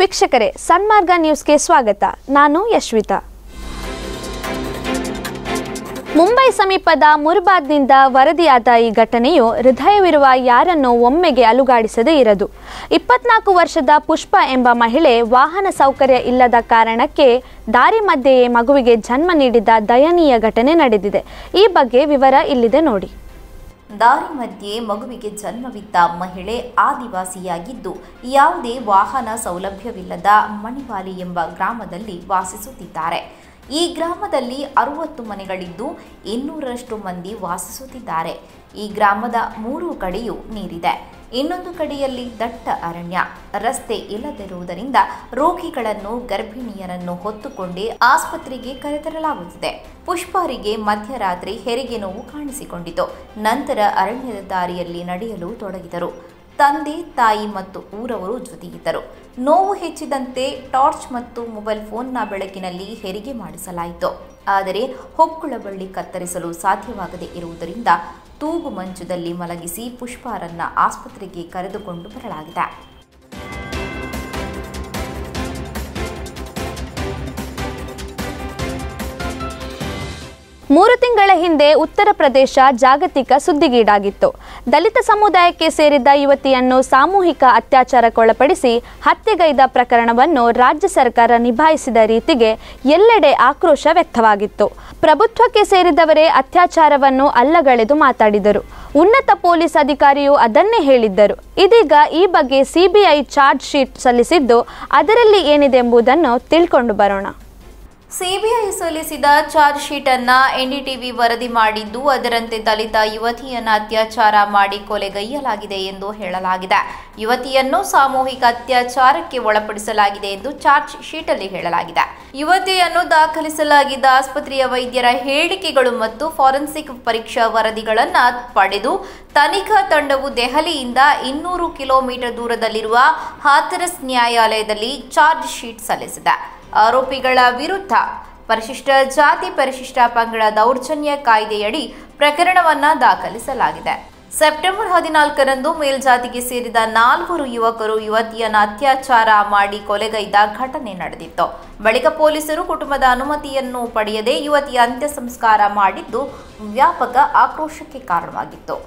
ವೀಕ್ಷಕರೇ ಸನ್ಮಾರ್ಗ ನ್ಯೂಸ್ಗೆ ಸ್ವಾಗತ ನಾನು ಯಶ್ವಿತಾ ಮುಂಬೈ ಸಮೀಪದ ಮುರ್ಬಾದ್ನಿಂದ ವರದಿಯಾದ ಈ ಘಟನೆಯು ಹೃದಯವಿರುವ ಯಾರನ್ನೂ ಒಮ್ಮೆಗೆ ಅಲುಗಾಡಿಸದೇ ಇರದು ಇಪ್ಪತ್ನಾಲ್ಕು ವರ್ಷದ ಪುಷ್ಪ ಎಂಬ ಮಹಿಳೆ ವಾಹನ ಸೌಕರ್ಯ ಇಲ್ಲದ ಕಾರಣಕ್ಕೆ ದಾರಿ ಮಧ್ಯೆಯೇ ಮಗುವಿಗೆ ಜನ್ಮ ನೀಡಿದ ದಯನೀಯ ಘಟನೆ ನಡೆದಿದೆ ಈ ಬಗ್ಗೆ ವಿವರ ಇಲ್ಲಿದೆ ನೋಡಿ ದಾರಿ ಮಧ್ಯೆ ಮಗುವಿಗೆ ಜನ್ಮವಿತ್ತ ಮಹಿಳೆ ಆದಿವಾಸಿಯಾಗಿದ್ದು ಯಾವುದೇ ವಾಹನ ಸೌಲಭ್ಯವಿಲ್ಲದ ಮಣಿವಾಲಿ ಎಂಬ ಗ್ರಾಮದಲ್ಲಿ ವಾಸಿಸುತ್ತಿದ್ದಾರೆ ಈ ಗ್ರಾಮದಲ್ಲಿ ಅರುವತ್ತು ಮನೆಗಳಿದ್ದು ಇನ್ನೂರರಷ್ಟು ಮಂದಿ ವಾಸಿಸುತ್ತಿದ್ದಾರೆ ಈ ಗ್ರಾಮದ ಮೂರು ಕಡೆಯೂ ನೀರಿದೆ ಇನ್ನೊಂದು ಕಡೆಯಲ್ಲಿ ದಟ್ಟ ಅರಣ್ಯ ರಸ್ತೆ ಇಲ್ಲದಿರುವುದರಿಂದ ರೋಗಿಗಳನ್ನು ಗರ್ಭಿಣಿಯರನ್ನು ಹೊತ್ತುಕೊಂಡೇ ಆಸ್ಪತ್ರೆಗೆ ಕರೆತರಲಾಗುತ್ತಿದೆ ಪುಷ್ಪಾರಿಗೆ ಮಧ್ಯರಾತ್ರಿ ಹೆರಿಗೆ ನೋವು ಕಾಣಿಸಿಕೊಂಡಿತು ನಂತರ ಅರಣ್ಯದ ದಾರಿಯಲ್ಲಿ ನಡೆಯಲು ತೊಡಗಿದರು ತಂದೆ ತಾಯಿ ಮತ್ತು ಊರವರು ಜೊತೆಗಿದ್ದರು ನೋವು ಹೆಚ್ಚಿದಂತೆ ಟಾರ್ಚ್ ಮತ್ತು ಮೊಬೈಲ್ ಫೋನ್ನ ಬೆಳಕಿನಲ್ಲಿ ಹೆರಿಗೆ ಮಾಡಿಸಲಾಯಿತು ಆದರೆ ಹೊಕ್ಕುಳ ಬಳ್ಳಿ ಕತ್ತರಿಸಲು ಸಾಧ್ಯವಾಗದೇ ಇರುವುದರಿಂದ ತೂಗು ಮಂಚದಲ್ಲಿ ಮಲಗಿಸಿ ಪುಷ್ಪಾರನ್ನ ಆಸ್ಪತ್ರೆಗೆ ಕರೆದುಕೊಂಡು ಬರಲಾಗಿದೆ ಮೂರು ತಿಂಗಳ ಹಿಂದೆ ಉತ್ತರ ಪ್ರದೇಶ ಜಾಗತಿಕ ಸುದ್ದಿಗೀಡಾಗಿತ್ತು ದಲಿತ ಸಮುದಾಯಕ್ಕೆ ಸೇರಿದ ಯುವತಿಯನ್ನು ಸಾಮೂಹಿಕ ಅತ್ಯಾಚಾರಕ್ಕೊಳಪಡಿಸಿ ಹತ್ಯೆಗೈದ ಪ್ರಕರಣವನ್ನು ರಾಜ್ಯ ಸರ್ಕಾರ ನಿಭಾಯಿಸಿದ ರೀತಿಗೆ ಎಲ್ಲೆಡೆ ಆಕ್ರೋಶ ವ್ಯಕ್ತವಾಗಿತ್ತು ಪ್ರಭುತ್ವಕ್ಕೆ ಸೇರಿದವರೇ ಅತ್ಯಾಚಾರವನ್ನು ಅಲ್ಲಗಳೆದು ಮಾತಾಡಿದರು ಉನ್ನತ ಪೊಲೀಸ್ ಅಧಿಕಾರಿಯು ಅದನ್ನೇ ಹೇಳಿದ್ದರು ಇದೀಗ ಈ ಬಗ್ಗೆ ಸಿಬಿಐ ಚಾರ್ಜ್ ಶೀಟ್ ಸಲ್ಲಿಸಿದ್ದು ಅದರಲ್ಲಿ ಏನಿದೆ ಎಂಬುದನ್ನು ತಿಳ್ಕೊಂಡು ಬರೋಣ ಸಿಬಿಐ ಸಲ್ಲಿಸಿದ ಚಾರ್ಜ್ ಶೀಟ್ ಅನ್ನ ಎನ್ಡಿಟಿವಿ ವರದಿ ಮಾಡಿದ್ದು ಅದರಂತೆ ದಲಿತ ಯುವತಿಯನ್ನ ಅತ್ಯಾಚಾರ ಮಾಡಿ ಕೊಲೆಗೈಯಲಾಗಿದೆ ಎಂದು ಹೇಳಲಾಗಿದೆ ಯುವತಿಯನ್ನು ಸಾಮೂಹಿಕ ಅತ್ಯಾಚಾರಕ್ಕೆ ಒಳಪಡಿಸಲಾಗಿದೆ ಎಂದು ಚಾರ್ಜ್ ಶೀಟ್ ಅಲ್ಲಿ ಹೇಳಲಾಗಿದೆ ಯುವತಿಯನ್ನು ದಾಖಲಿಸಲಾಗಿದ್ದ ಆಸ್ಪತ್ರೆಯ ವೈದ್ಯರ ಹೇಳಿಕೆಗಳು ಮತ್ತು ಫಾರೆನ್ಸಿಕ್ ಪರೀಕ್ಷಾ ವರದಿಗಳನ್ನು ಪಡೆದು ತನಿಖಾ ತಂಡವು ದೆಹಲಿಯಿಂದ ಇನ್ನೂರು ಕಿಲೋಮೀಟರ್ ದೂರದಲ್ಲಿರುವ ಹಾಥರಸ್ ನ್ಯಾಯಾಲಯದಲ್ಲಿ ಚಾರ್ಜ್ ಶೀಟ್ ಸಲ್ಲಿಸಿದೆ ಆರೋಪಿಗಳ ವಿರುದ್ಧ ಪರಿಶಿಷ್ಟ ಜಾತಿ ಪರಿಶಿಷ್ಟ ಪಂಗಡ ದೌರ್ಜನ್ಯ ಕಾಯ್ದೆಯಡಿ ಪ್ರಕರಣವನ್ನ ದಾಖಲಿಸಲಾಗಿದೆ ಸೆಪ್ಟೆಂಬರ್ ಹದಿನಾಲ್ಕರಂದು ಮೇಲ್ಜಾತಿಗೆ ಸೇರಿದ ನಾಲ್ವರು ಯುವಕರು ಯುವತಿಯನ್ನ ಅತ್ಯಾಚಾರ ಮಾಡಿ ಕೊಲೆಗೈದ ಘಟನೆ ನಡೆದಿತ್ತು ಬಳಿಕ ಪೊಲೀಸರು ಕುಟುಂಬದ ಅನುಮತಿಯನ್ನು ಪಡೆಯದೆ ಯುವತಿಯ ಅಂತ್ಯ ಸಂಸ್ಕಾರ ಮಾಡಿದ್ದು ವ್ಯಾಪಕ ಆಕ್ರೋಶಕ್ಕೆ ಕಾರಣವಾಗಿತ್ತು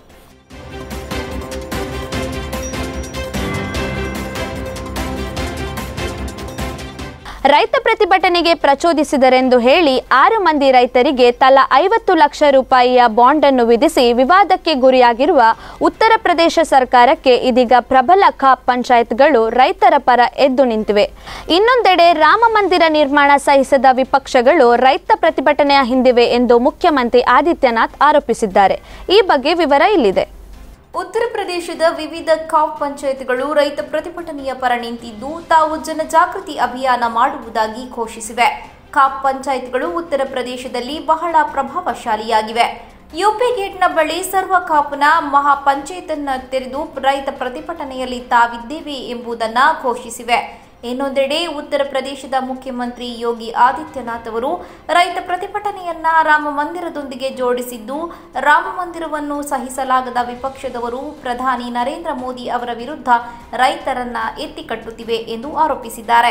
ರೈತ ಪ್ರತಿಭಟನೆಗೆ ಪ್ರಚೋದಿಸಿದರೆಂದು ಹೇಳಿ ಆರು ಮಂದಿ ರೈತರಿಗೆ ತಲಾ ಐವತ್ತು ಲಕ್ಷ ರೂಪಾಯಿಯ ಬಾಂಡ್ ಅನ್ನು ವಿಧಿಸಿ ವಿವಾದಕ್ಕೆ ಗುರಿಯಾಗಿರುವ ಉತ್ತರ ಪ್ರದೇಶ ಸರ್ಕಾರಕ್ಕೆ ಇದೀಗ ಪ್ರಬಲ ಖಾಪ್ ಪಂಚಾಯತ್ಗಳು ರೈತರ ಪರ ಎದ್ದು ನಿಂತಿವೆ ಇನ್ನೊಂದೆಡೆ ರಾಮ ಮಂದಿರ ನಿರ್ಮಾಣ ಸಹಿಸದ ವಿಪಕ್ಷಗಳು ರೈತ ಪ್ರತಿಭಟನೆಯ ಹಿಂದಿವೆ ಎಂದು ಮುಖ್ಯಮಂತ್ರಿ ಆದಿತ್ಯನಾಥ್ ಆರೋಪಿಸಿದ್ದಾರೆ ಈ ಬಗ್ಗೆ ವಿವರ ಇಲ್ಲಿದೆ ಉತ್ತರ ಪ್ರದೇಶದ ವಿವಿಧ ಕಾಪ್ ಪಂಚಾಯತ್ಗಳು ರೈತ ಪ್ರತಿಭಟನೆಯ ಪರ ನಿಂತಿದ್ದು ತಾವು ಜನಜಾಗೃತಿ ಅಭಿಯಾನ ಮಾಡುವುದಾಗಿ ಘೋಷಿಸಿವೆ ಕಾಪ್ ಪಂಚಾಯತ್ಗಳು ಉತ್ತರ ಪ್ರದೇಶದಲ್ಲಿ ಬಹಳ ಪ್ರಭಾವಶಾಲಿಯಾಗಿವೆ ಯುಪಿ ಗೇಟ್ನ ಬಳಿ ಸರ್ವ ಕಾಪ್ನ ಮಹಾ ಪಂಚಾಯತನ್ನ ತೆರೆದು ರೈತ ಪ್ರತಿಭಟನೆಯಲ್ಲಿ ತಾವಿದ್ದೇವೆ ಎಂಬುದನ್ನ ಘೋಷಿಸಿವೆ ಇನ್ನೊಂದೆಡೆ ಉತ್ತರ ಪ್ರದೇಶದ ಮುಖ್ಯಮಂತ್ರಿ ಯೋಗಿ ಆದಿತ್ಯನಾಥ್ ಅವರು ರೈತ ಪ್ರತಿಭಟನೆಯನ್ನ ರಾಮ ಮಂದಿರದೊಂದಿಗೆ ಜೋಡಿಸಿದ್ದು ರಾಮ ಮಂದಿರವನ್ನು ಸಹಿಸಲಾಗದ ವಿಪಕ್ಷದವರು ಪ್ರಧಾನಿ ನರೇಂದ್ರ ಮೋದಿ ಅವರ ವಿರುದ್ಧ ರೈತರನ್ನ ಎತ್ತಿಕಟ್ಟುತ್ತಿವೆ ಎಂದು ಆರೋಪಿಸಿದ್ದಾರೆ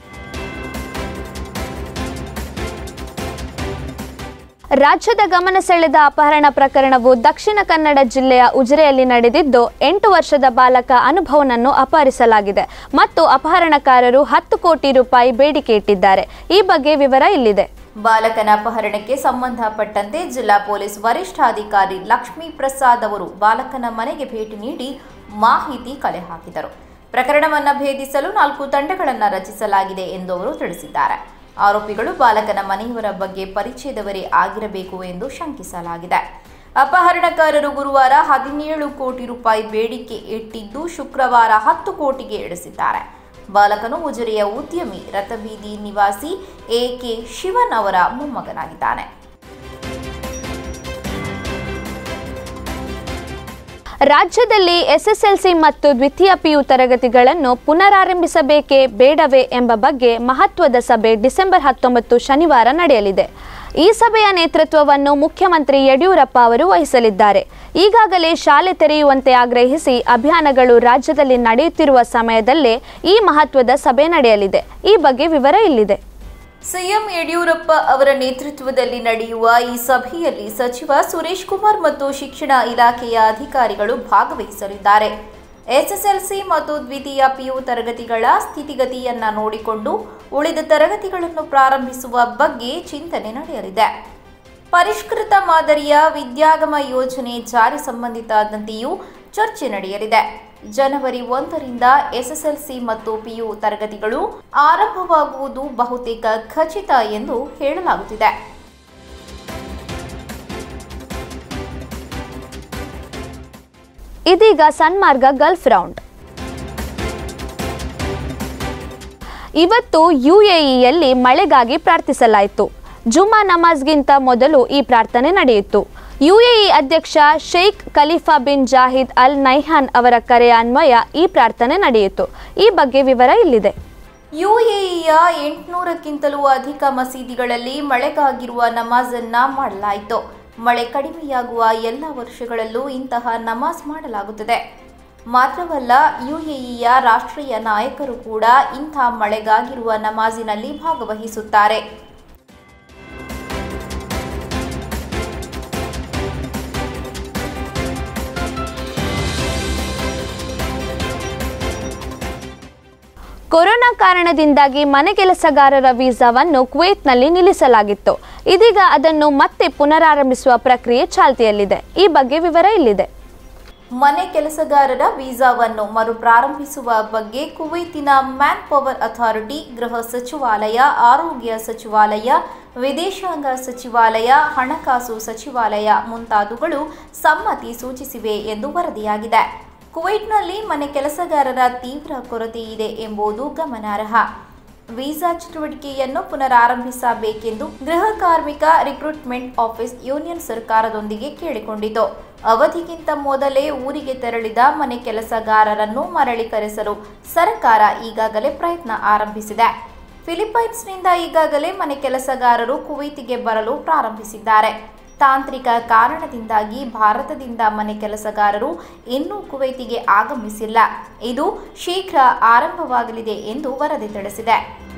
ರಾಜ್ಯದ ಗಮನ ಸೆಳೆದ ಅಪಹರಣ ಪ್ರಕರಣವು ದಕ್ಷಿಣ ಕನ್ನಡ ಜಿಲ್ಲೆಯ ಉಜಿರೆಯಲ್ಲಿ ನಡೆದಿದ್ದು ಎಂಟು ವರ್ಷದ ಬಾಲಕ ಅನುಭವನನ್ನು ಅಪಹರಿಸಲಾಗಿದೆ ಮತ್ತು ಅಪಹರಣಕಾರರು ಹತ್ತು ಕೋಟಿ ರೂಪಾಯಿ ಬೇಡಿಕೆ ಇಟ್ಟಿದ್ದಾರೆ ಈ ಬಗ್ಗೆ ವಿವರ ಇಲ್ಲಿದೆ ಬಾಲಕನ ಅಪಹರಣಕ್ಕೆ ಸಂಬಂಧಪಟ್ಟಂತೆ ಜಿಲ್ಲಾ ಪೊಲೀಸ್ ವರಿಷ್ಠಾಧಿಕಾರಿ ಲಕ್ಷ್ಮೀ ಪ್ರಸಾದ್ ಅವರು ಬಾಲಕನ ಮನೆಗೆ ಭೇಟಿ ನೀಡಿ ಮಾಹಿತಿ ಕಲೆ ಹಾಕಿದರು ಪ್ರಕರಣವನ್ನು ಭೇದಿಸಲು ನಾಲ್ಕು ತಂಡಗಳನ್ನು ರಚಿಸಲಾಗಿದೆ ಎಂದು ಅವರು ತಿಳಿಸಿದ್ದಾರೆ ಆರೋಪಿಗಳು ಬಾಲಕನ ಮನೆಯವರ ಬಗ್ಗೆ ಪರಿಚಯದವರೇ ಆಗಿರಬೇಕು ಎಂದು ಶಂಕಿಸಲಾಗಿದೆ ಅಪಹರಣಕಾರರು ಗುರುವಾರ ಹದಿನೇಳು ಕೋಟಿ ರೂಪಾಯಿ ಬೇಡಿಕೆ ಇಟ್ಟಿದ್ದು ಶುಕ್ರವಾರ ಹತ್ತು ಕೋಟಿಗೆ ಇಳಿಸಿದ್ದಾರೆ ಬಾಲಕನು ಉಜಿರೆಯ ಉದ್ಯಮಿ ರಥಬೀದಿ ನಿವಾಸಿ ಎ ಕೆ ಶಿವನ್ ಅವರ ಮೊಮ್ಮಗನಾಗಿದ್ದಾನೆ ರಾಜ್ಯದಲ್ಲಿ ಎಸ್ಎಸ್ಎಲ್ಸಿ ಮತ್ತು ದ್ವಿತೀಯ ಪಿಯು ತರಗತಿಗಳನ್ನು ಪುನರಾರಂಭಿಸಬೇಕೇ ಬೇಡವೇ ಎಂಬ ಬಗ್ಗೆ ಮಹತ್ವದ ಸಭೆ ಡಿಸೆಂಬರ್ ಹತ್ತೊಂಬತ್ತು ಶನಿವಾರ ನಡೆಯಲಿದೆ ಈ ಸಭೆಯ ನೇತೃತ್ವವನ್ನು ಮುಖ್ಯಮಂತ್ರಿ ಯಡಿಯೂರಪ್ಪ ಅವರು ವಹಿಸಲಿದ್ದಾರೆ ಈಗಾಗಲೇ ಶಾಲೆ ತೆರೆಯುವಂತೆ ಆಗ್ರಹಿಸಿ ಅಭಿಯಾನಗಳು ರಾಜ್ಯದಲ್ಲಿ ನಡೆಯುತ್ತಿರುವ ಸಮಯದಲ್ಲೇ ಈ ಮಹತ್ವದ ಸಭೆ ನಡೆಯಲಿದೆ ಈ ಬಗ್ಗೆ ವಿವರ ಇಲ್ಲಿದೆ ಸಿಎಂ ಯಡಿಯೂರಪ್ಪ ಅವರ ನೇತೃತ್ವದಲ್ಲಿ ನಡೆಯುವ ಈ ಸಭೆಯಲ್ಲಿ ಸಚಿವ ಸುರೇಶ್ ಕುಮಾರ್ ಮತ್ತು ಶಿಕ್ಷಣ ಇಲಾಖೆಯ ಅಧಿಕಾರಿಗಳು ಭಾಗವಹಿಸಲಿದ್ದಾರೆ ಎಸ್ಎಸ್ಎಲ್ಸಿ ಮತ್ತು ದ್ವಿತೀಯ ಪಿಯು ತರಗತಿಗಳ ಸ್ಥಿತಿಗತಿಯನ್ನ ನೋಡಿಕೊಂಡು ಉಳಿದ ತರಗತಿಗಳನ್ನು ಪ್ರಾರಂಭಿಸುವ ಬಗ್ಗೆ ಚಿಂತನೆ ನಡೆಯಲಿದೆ ಪರಿಷ್ಕೃತ ಮಾದರಿಯ ವಿದ್ಯಾಗಮ ಯೋಜನೆ ಜಾರಿ ಸಂಬಂಧಿತಾದಂತೆಯೂ ಚರ್ಚೆ ನಡೆಯಲಿದೆ ಜನವರಿ ಒಂದರಿಂದ ಎಸ್ಎಸ್ಎಲ್ಸಿ ಮತ್ತು ಪಿಯು ತರಗತಿಗಳು ಆರಂಭವಾಗುವುದು ಬಹುತೇಕ ಖಚಿತ ಎಂದು ಹೇಳಲಾಗುತ್ತಿದೆ ಇದೀಗ ಸನ್ಮಾರ್ಗ ಗಲ್ಫ್ ರೌಂಡ್ ಇವತ್ತು ಯುಎಇಯಲ್ಲಿ ಮಳೆಗಾಗಿ ಪ್ರಾರ್ಥಿಸಲಾಯಿತು ಜುಮ್ಮಾ ನಮಾಜ್ಗಿಂತ ಮೊದಲು ಈ ಪ್ರಾರ್ಥನೆ ನಡೆಯಿತು ಯುಎಇ ಅಧ್ಯಕ್ಷ ಶೇಖ್ ಖಲೀಫಾ ಬಿನ್ ಜಾಹಿದ್ ಅಲ್ ನೈಹಾನ್ ಅವರ ಕರೆಯ ಅನ್ವಯ ಈ ಪ್ರಾರ್ಥನೆ ನಡೆಯಿತು ಈ ಬಗ್ಗೆ ವಿವರ ಇಲ್ಲಿದೆ ಯುಎಇಯ ಎಂಟುನೂರಕ್ಕಿಂತಲೂ ಅಧಿಕ ಮಸೀದಿಗಳಲ್ಲಿ ಮಳೆಗಾಗಿರುವ ನಮಾಜನ್ನ ಮಾಡಲಾಯಿತು ಮಳೆ ಕಡಿಮೆಯಾಗುವ ಎಲ್ಲ ವರ್ಷಗಳಲ್ಲೂ ಇಂತಹ ನಮಾಜ್ ಮಾಡಲಾಗುತ್ತದೆ ಮಾತ್ರವಲ್ಲ ಯುಎಇಯ ರಾಷ್ಟ್ರೀಯ ನಾಯಕರು ಕೂಡ ಇಂಥ ಮಳೆಗಾಗಿರುವ ನಮಾಜಿನಲ್ಲಿ ಭಾಗವಹಿಸುತ್ತಾರೆ ಕೊರೋನಾ ಕಾರಣದಿಂದಾಗಿ ಮನೆ ಕೆಲಸಗಾರರ ವೀಸಾವನ್ನು ಕುವೈತ್ನಲ್ಲಿ ನಿಲ್ಲಿಸಲಾಗಿತ್ತು ಇದೀಗ ಅದನ್ನು ಮತ್ತೆ ಪುನರಾರಂಭಿಸುವ ಪ್ರಕ್ರಿಯೆ ಚಾಲ್ತಿಯಲ್ಲಿದೆ ಈ ಬಗ್ಗೆ ವಿವರ ಇಲ್ಲಿದೆ ಮನೆ ಕೆಲಸಗಾರರ ವೀಸಾವನ್ನು ಮರುಪ್ರಾರಂಭಿಸುವ ಬಗ್ಗೆ ಕುವೈತಿನ ಮ್ಯಾನ್ ಪವರ್ ಅಥಾರಿಟಿ ಗೃಹ ಸಚಿವಾಲಯ ಆರೋಗ್ಯ ಸಚಿವಾಲಯ ವಿದೇಶಾಂಗ ಸಚಿವಾಲಯ ಹಣಕಾಸು ಸಚಿವಾಲಯ ಮುಂತಾದವುಗಳು ಸಮ್ಮತಿ ಸೂಚಿಸಿವೆ ಎಂದು ವರದಿಯಾಗಿದೆ ಕುವೈಟ್ನಲ್ಲಿ ಮನೆ ಕೆಲಸಗಾರರ ತೀವ್ರ ಕೊರತೆ ಇದೆ ಎಂಬುದು ಗಮನಾರ್ಹ ವೀಸಾ ಚಟುವಟಿಕೆಯನ್ನು ಪುನರಾರಂಭಿಸಬೇಕೆಂದು ಗೃಹ ಕಾರ್ಮಿಕ ರಿಕ್ರೂಟ್ಮೆಂಟ್ ಆಫೀಸ್ ಯೂನಿಯನ್ ಸರ್ಕಾರದೊಂದಿಗೆ ಕೇಳಿಕೊಂಡಿತು ಅವಧಿಗಿಂತ ಮೊದಲೇ ಊರಿಗೆ ತೆರಳಿದ ಮನೆ ಕೆಲಸಗಾರರನ್ನು ಮರಳಿ ಕರೆಸಲು ಸರ್ಕಾರ ಈಗಾಗಲೇ ಪ್ರಯತ್ನ ಆರಂಭಿಸಿದೆ ಫಿಲಿಪೈನ್ಸ್ನಿಂದ ಈಗಾಗಲೇ ಮನೆ ಕೆಲಸಗಾರರು ಕುವೈತಿಗೆ ಬರಲು ಪ್ರಾರಂಭಿಸಿದ್ದಾರೆ ತಾಂತ್ರಿಕ ಕಾರಣದಿಂದಾಗಿ ಭಾರತದಿಂದ ಮನೆ ಕೆಲಸಗಾರರು ಇನ್ನೂ ಕುವೈತಿಗೆ ಆಗಮಿಸಿಲ್ಲ ಇದು ಶೀಘ್ರ ಆರಂಭವಾಗಲಿದೆ ಎಂದು ವರದಿ ತಿಳಿಸಿದೆ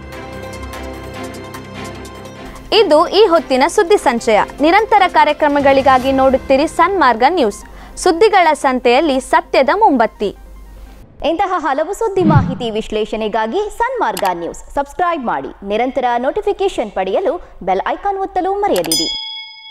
ಇದು ಈ ಹೊತ್ತಿನ ಸುದ್ದಿ ಸಂಚಯ ನಿರಂತರ ಕಾರ್ಯಕ್ರಮಗಳಿಗಾಗಿ ನೋಡುತ್ತೀರಿ ಸನ್ಮಾರ್ಗ ನ್ಯೂಸ್ ಸುದ್ದಿಗಳ ಸಂತೆಯಲ್ಲಿ ಸತ್ಯದ ಮುಂಬತ್ತಿ ಇಂತಹ ಹಲವು ಸುದ್ದಿ ಮಾಹಿತಿ ವಿಶ್ಲೇಷಣೆಗಾಗಿ ಸನ್ಮಾರ್ಗ ನ್ಯೂಸ್ ಸಬ್ಸ್ಕ್ರೈಬ್ ಮಾಡಿ ನಿರಂತರ ನೋಟಿಫಿಕೇಶನ್ ಪಡೆಯಲು ಬೆಲ್ ಐಕಾನ್ ಒತ್ತಲು ಮರೆಯದಿರಿ